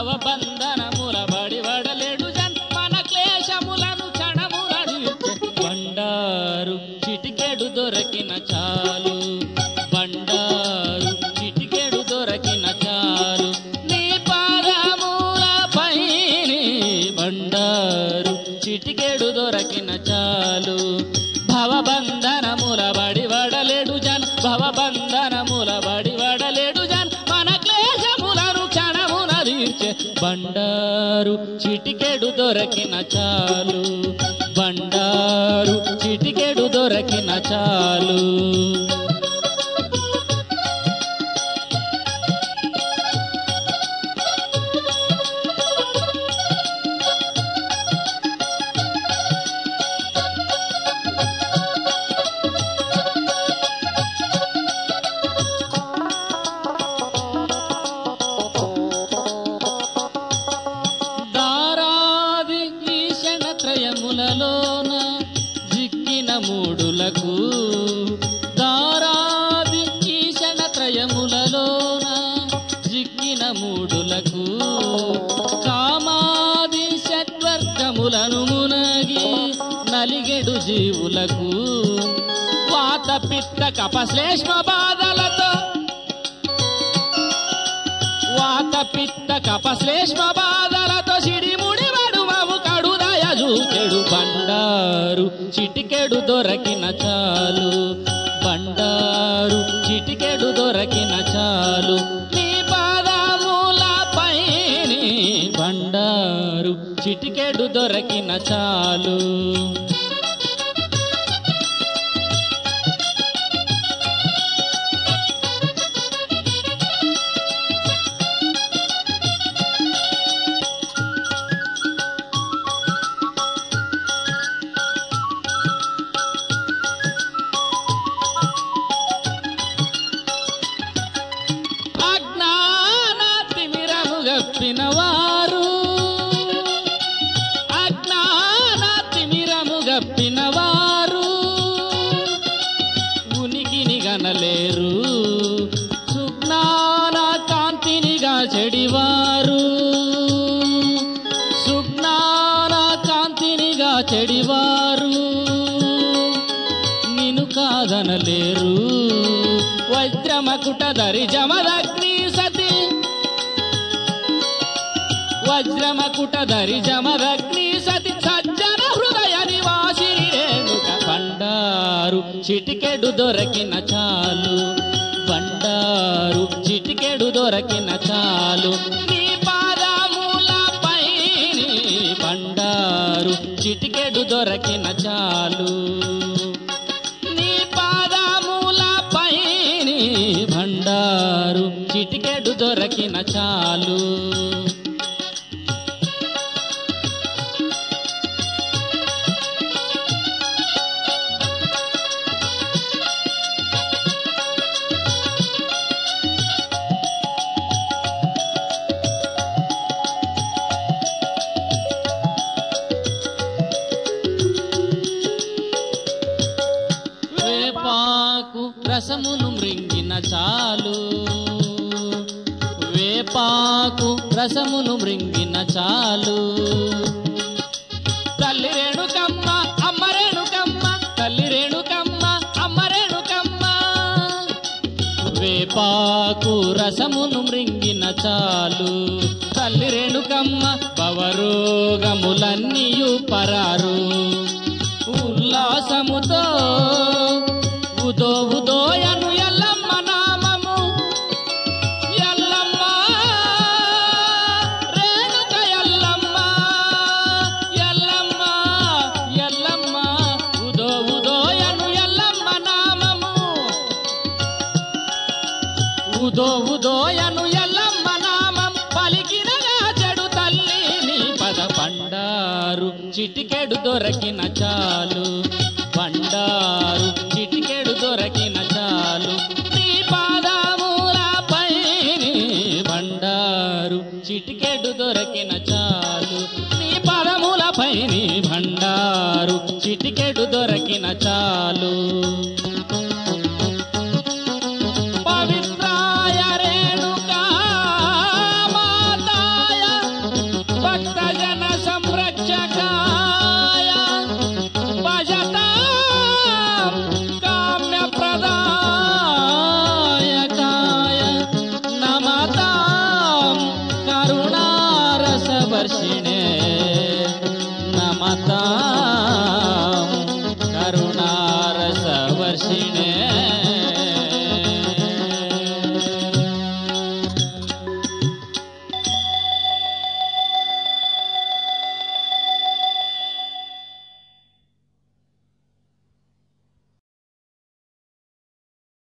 భవబంధనముల బడి వడలేడు జన్ మన క్లేశములను క్షణముల తీర్చే బండారు చిటికెడు దొరకిన చాలు బండారు చిటికెడు దొరకిన చాలు నీ పాదముల పైని బండారు చిటికెడు దొరకిన చాలు భవబంధనముల బడి వడలేడు జన్ భవబంధనముల బడి వడలేడు జన్ మన క్లేశములను క్షణమున తీర్చే బండారు చిటికెడు దొరకిన చాలు బండారు చిటికెడు దొరకిన చాలు దారాది ఈశనత్రయములలోన జిక్కిన మూడులకు దారాది ఈశనత్రయములలోన జిక్కిన మూడులకు కామాది షట్వర్గములను మునగి నలిగెడు జీవులకు వాత పిత్త కపశ్లేష్మ బాధలతో వాత పిత్త కపశ్లేష్మ బాధలతో సిడిముడి వడుమవు కడుదయ చూచెడు బండారు చిటికెడు దొరకిన చాలు బండారు చిటికెడు దొరకిన చాలు నీ పాదముల పైని బండారు చిటికెడు దొరకిన చాలు అజ్ఞాన తిమిరము గప్పిన వారు అజ్ఞాన తిమిరము గప్పిన వారు ఉనికిని గనలేరు సుజ్ఞాన కాంతినిగా చెడివారు సుజ్ఞాన కాంతినిగా చెడివారు నిన్ను కాదనలేరు వజ్రమకుట ధరి జమదగ్ని సతి వజ్రమకుట ధరి జమదగ్ని సతి సజ్జన హృదయ నివాసిని రేణుక బండారు చిటికెడు దొరకిన చాలు బండారు చిటికెడు దొరకిన చాలు నీ పాదముల పైని బండారు చిటికెడు దొరకిన చాలు నీ పాదముల పైని భండారు చిటికెడు దొరకిన చాలు వేపాకు రసమును మృంగిన చాలు వేపాకు రసమును మృంగిన చాలు తల్లి రేణుకమ్మ అమ్మ రేణుకమ్మ తల్లి రేణుకమ్మ అమ్మ రేణుకమ్మ వేపాకు రసమును మృంగిన చాలు తల్లి రేణుకమ్మ భవరోగములన్నీయు పరారు ఉల్లాసముతో ఉదో ఉదోయను ఎల్లమ్మ నామము ఎల్లమ్మ రేణుక ఎల్లమ్మ ఎల్లమ్మ ఎల్లమ్మ ఉదో ఉదోయను ఎల్లమ్మ నామము ఉదో ఉదోయను ఎల్లమ్మ నామం పలికిన చెడు తల్లి నీ పద పండారు చిటికెడు దొరకిన చాలు పండారు చిటికెడు దొరకిన చాలు నీ పాదముల పైని బండారు చిటికెడు దొరకిన చాలు నీ పదముల పైని భండారు చిటికెడు దొరకిన చాలు